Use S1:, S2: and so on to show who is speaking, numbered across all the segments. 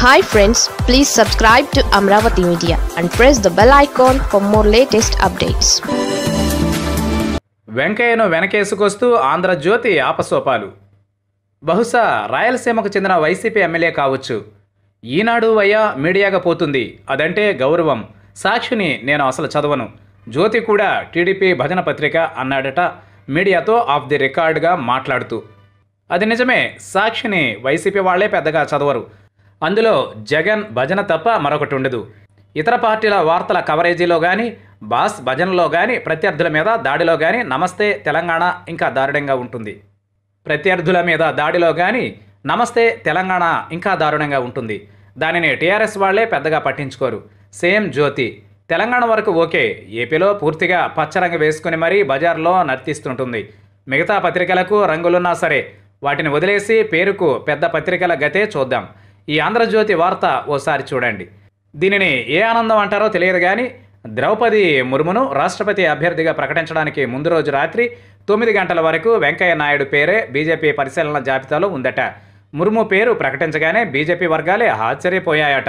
S1: hi friends please subscribe to Amaravati media and press the bell icon for more latest updates
S2: వెంకయ్యను వెనకేసుకొస్తూ ఆంధ్రజ్యోతి ఆపసోపాలు బహుశా రాయలసీమకు చెందిన వైసీపీ ఎమ్మెల్యే కావచ్చు ఈనాడు వయ్యా మీడియాగా పోతుంది అదంటే గౌరవం సాక్షిని నేను అసలు చదవను జ్యోతి కూడా టీడీపీ భజన పత్రిక అన్నాడట మీడియాతో ఆఫ్ ది రికార్డ్గా మాట్లాడుతూ అది నిజమే సాక్షిని వైసీపీ వాళ్లే పెద్దగా చదవరు అందులో జగన్ భజన తప్ప మరొకటి ఉండదు ఇతర పార్టీల వార్తల కవరేజీలో కానీ బాస్ భజనలో కానీ ప్రత్యర్థుల మీద దాడిలో కానీ నమస్తే తెలంగాణ ఇంకా దారుణంగా ఉంటుంది ప్రత్యర్థుల మీద దాడిలో కానీ నమస్తే తెలంగాణ ఇంకా దారుణంగా ఉంటుంది దానిని టీఆర్ఎస్ వాళ్లే పెద్దగా పట్టించుకోరు సేమ్ జ్యోతి తెలంగాణ వరకు ఓకే ఏపీలో పూర్తిగా పచ్చరంగు వేసుకుని మరీ బజార్లో నర్తిస్తుంటుంది మిగతా పత్రికలకు రంగులున్నా సరే వాటిని వదిలేసి పేరుకు పెద్ద పత్రికల గతే చూద్దాం ఈ ఆంధ్రజ్యోతి వార్త ఓసారి చూడండి దీనిని ఏ ఆనందం అంటారో తెలియదు కానీ ద్రౌపది ముర్మును రాష్ట్రపతి అభ్యర్థిగా ప్రకటించడానికి ముందు రోజు రాత్రి తొమ్మిది గంటల వరకు వెంకయ్య నాయుడు పేరే బీజేపీ పరిశీలన జాబితాలో ఉందట ముర్ము పేరు ప్రకటించగానే బీజేపీ వర్గాలే ఆశ్చర్యపోయాయట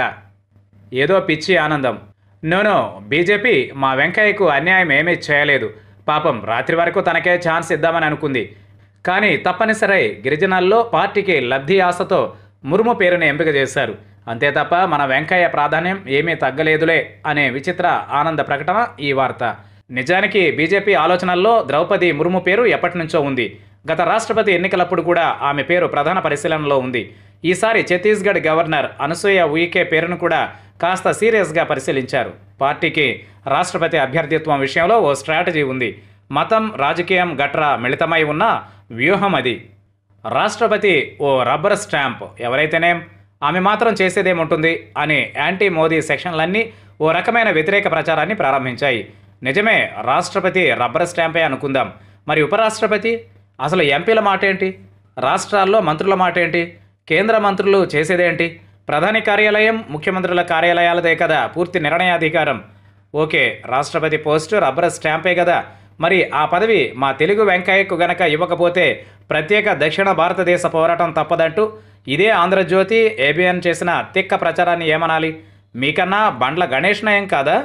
S2: ఏదో పిచ్చి ఆనందం నోనో బీజేపీ మా వెంకయ్యకు అన్యాయం ఏమీ చేయలేదు పాపం రాత్రి వరకు తనకే ఛాన్స్ ఇద్దామని అనుకుంది కానీ తప్పనిసరై గిరిజనాల్లో పార్టీకి లబ్ధి ఆశతో ముర్ము పేరుని ఎంపిక చేశారు అంతే తప్ప మన వెంకయ్య ప్రాధాన్యం ఏమీ తగ్గలేదులే అనే విచిత్ర ఆనంద ప్రకటన ఈ వార్త నిజానికి బీజేపీ ఆలోచనల్లో ద్రౌపది ముర్ము పేరు ఎప్పటి నుంచో ఉంది గత రాష్ట్రపతి ఎన్నికలప్పుడు కూడా ఆమె పేరు ప్రధాన పరిశీలనలో ఉంది ఈసారి ఛత్తీస్గఢ్ గవర్నర్ అనసూయ ఉయికే పేరును కూడా కాస్త సీరియస్గా పరిశీలించారు పార్టీకి రాష్ట్రపతి అభ్యర్థిత్వం విషయంలో ఓ స్ట్రాటజీ ఉంది మతం రాజకీయం గట్రా మిళితమై ఉన్న వ్యూహం అది రాష్ట్రపతి ఓ రబ్బర్ స్టాంప్ ఎవరైతేనేం ఆమె మాత్రం చేసేదేముంటుంది అని యాంటీ మోదీ సెక్షన్లన్నీ ఓ రకమైన వ్యతిరేక ప్రచారాన్ని ప్రారంభించాయి నిజమే రాష్ట్రపతి రబ్బర్ స్టాంపే అనుకుందాం మరి ఉపరాష్ట్రపతి అసలు ఎంపీల మాట ఏంటి రాష్ట్రాల్లో మంత్రుల మాట ఏంటి కేంద్ర మంత్రులు చేసేదేంటి ప్రధాని కార్యాలయం ముఖ్యమంత్రుల కార్యాలయాలదే కదా పూర్తి నిర్ణయాధికారం ఓకే రాష్ట్రపతి పోస్టు రబ్బర్ స్టాంపే కదా మరి ఆ పదవి మా తెలుగు వెంకయ్యకు గనక ఇవ్వకపోతే ప్రత్యేక దక్షిణ భారతదేశ పోరాటం తప్పదంటూ ఇదే ఆంధ్రజ్యోతి ఏబిఎన్ చేసిన తిక్క ప్రచారాన్ని ఏమనాలి మీకన్నా బండ్ల గణేష్ నయం కాదా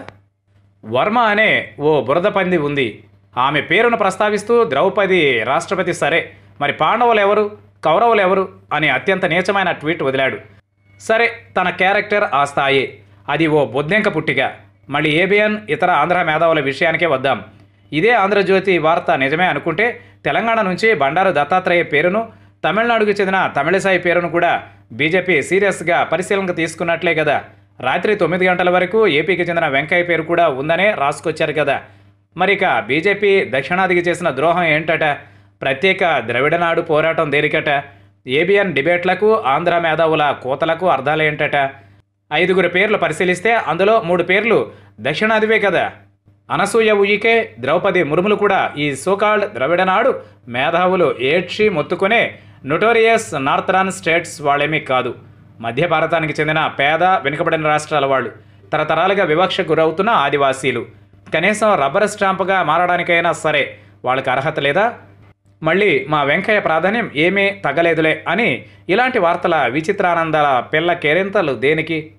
S2: వర్మ అనే ఓ బురద పంది ఉంది ఆమె పేరును ప్రస్తావిస్తూ ద్రౌపది రాష్ట్రపతి సరే మరి పాండవులు ఎవరు కౌరవులు ఎవరు అని అత్యంత నీచమైన ట్వీట్ వదిలాడు సరే తన క్యారెక్టర్ ఆ స్థాయి అది ఓ బొద్దెంక పుట్టిగా మళ్ళీ ఏబిఎన్ ఇతర ఆంధ్ర మేధావుల విషయానికే వద్దాం ఇదే ఆంధ్రజ్యోతి వార్త నిజమే అనుకుంటే తెలంగాణ నుంచి బండారు దత్తాత్రేయ పేరును తమిళనాడుకు చెందిన తమిళసాయి పేరును కూడా బీజేపీ సీరియస్గా పరిశీలనకు తీసుకున్నట్లే కదా రాత్రి తొమ్మిది గంటల వరకు ఏపీకి చెందిన వెంకయ్య పేరు కూడా ఉందనే రాసుకొచ్చారు కదా మరిక బీజేపీ దక్షిణాదికి చేసిన ద్రోహం ఏంటట ప్రత్యేక ద్రవిడనాడు పోరాటం దేనికట ఏబిఎన్ డిబేట్లకు ఆంధ్ర మేధావుల కోతలకు అర్థాలేంటట ఐదుగురు పేర్లు పరిశీలిస్తే అందులో మూడు పేర్లు దక్షిణాదివే కదా అనసూయ ఉయికే ద్రౌపది ముర్ములు కూడా ఈ సోకాల్డ్ ద్రవిడనాడు మేధావులు ఏడ్చి మొత్తుకునే నొటోరియస్ నార్థరన్ స్టేట్స్ వాళ్ళేమీ కాదు మధ్య భారతానికి చెందిన పేద వెనుకబడిన రాష్ట్రాల వాళ్ళు తరతరాలుగా వివక్ష గురవుతున్న ఆదివాసీలు కనీసం రబ్బర్ స్టాంపుగా మారడానికైనా సరే వాళ్ళకి అర్హత లేదా మళ్ళీ మా వెంకయ్య ప్రాధాన్యం ఏమీ తగ్గలేదులే అని ఇలాంటి వార్తల విచిత్రానందాల పిల్ల కేరింతలు దేనికి